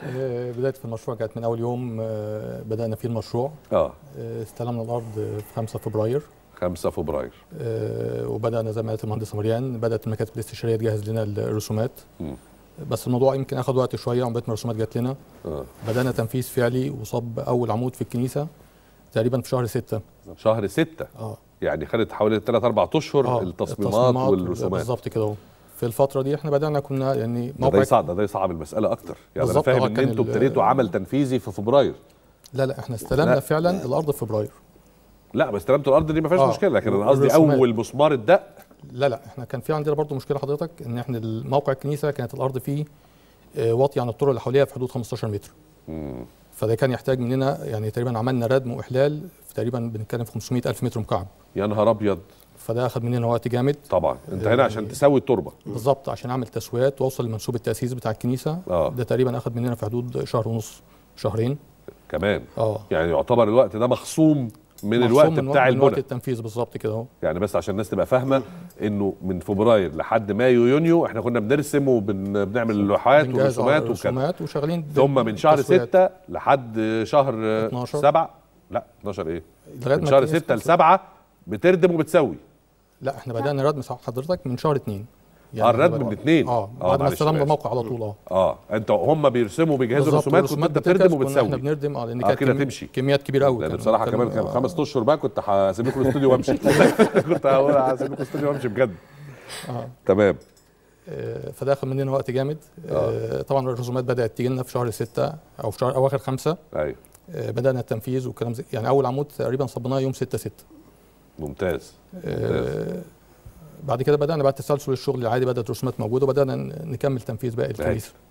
آه، بدايه في المشروع كانت من اول يوم آه، بدانا فيه المشروع اه آه، استلمنا الارض في 5 فبراير 5 فبراير آه، وبدانا زي ما قالت المهندسه مريان بدات المكاتب الاستشاريه تجهز لنا الرسومات مم. بس الموضوع يمكن اخذ وقت شويه عقبال ما الرسومات جات لنا اه بدانا تنفيذ فعلي وصب اول عمود في الكنيسه تقريبا في شهر 6 شهر 6 اه يعني خدت حوالي 3 4 اشهر آه، التصميمات والرسومات بالظبط كده اهو في الفتره دي احنا بدانا كنا يعني ده ده موقع يصعب ده يصعب المساله اكتر يعني انا بالظبط، فاهم هو ان كان انتوا ال- ابتديتوا عمل تنفيذي في فبراير لا لا احنا استلمنا لا. فعلا الارض في فبراير لا بس استلمتوا الارض دي ما فيهاش آه، مشكله لكن انا قصدي والرسومات. اول مسمار الدق لا لا احنا كان في عندنا برضو مشكله حضرتك ان احنا موقع الكنيسه كانت الارض فيه آه، واطيه عن الطرق اللي حواليها في حدود 15 متر مم. فده كان يحتاج مننا يعني تقريبا عملنا ردم واحلال في تقريبا بنتكلم في 500 الف متر مكعب يا نهار ابيض فده اخذ مننا وقت جامد طبعا انت هنا عشان تسوي التربه بالظبط عشان اعمل تسويات واوصل لمنسوب التاسيس بتاع الكنيسه آه. ده تقريبا اخذ مننا في حدود شهر ونص شهرين كمان اه يعني يعتبر الوقت ده مخصوم من مخصوم الوقت من بتاع من وقت البنى التنفيذ بالظبط كده اهو يعني بس عشان الناس تبقى فاهمه انه من فبراير لحد مايو يونيو احنا كنا بنرسم وبنعمل اللوحات بنجهز والرسومات على وكده الرسومات وشغالين ثم من شهر تسويات. 6 لحد شهر 12. 7 لا 12 ايه لغايه من ما شهر الكنيسة 6 ل خلصت. 7 بتردم وبتسوي لا احنا بدانا ردم صح حضرتك من شهر اتنين آه، الردم إحنا من اتنين. اه آه، بعد ما معلش، استلمنا أنا آسف. الموقع على طول اه اه انت هم بيرسموا بيجهزوا بالظبط، الرسومات والرسومات وانت بتجهز، بتردم كنا احنا وبتسوي بنردم اه لان آه، كانت كده كمي- تمشي. كميات كبيره قوي لان بصراحه كمان كان خمس اشهر بقى كنت هسيب لكم الاستوديو وامشي كنت هقول هسيب لكم الاستوديو وامشي بجد اه تمام آه، فده اخذ مننا وقت جامد آه، طبعا الرسومات بدات تيجي لنا في شهر ستة او في شهر اواخر خمسة ايوه آه، بدانا التنفيذ والكلام زي يعني اول عمود تقريبا صبناه يوم 6 6 ممتاز آه، بعد كده بدانا بقى تسلسل الشغل العادي بدات الرسومات موجوده وبدانا ن- نكمل تنفيذ باقي الكنيسه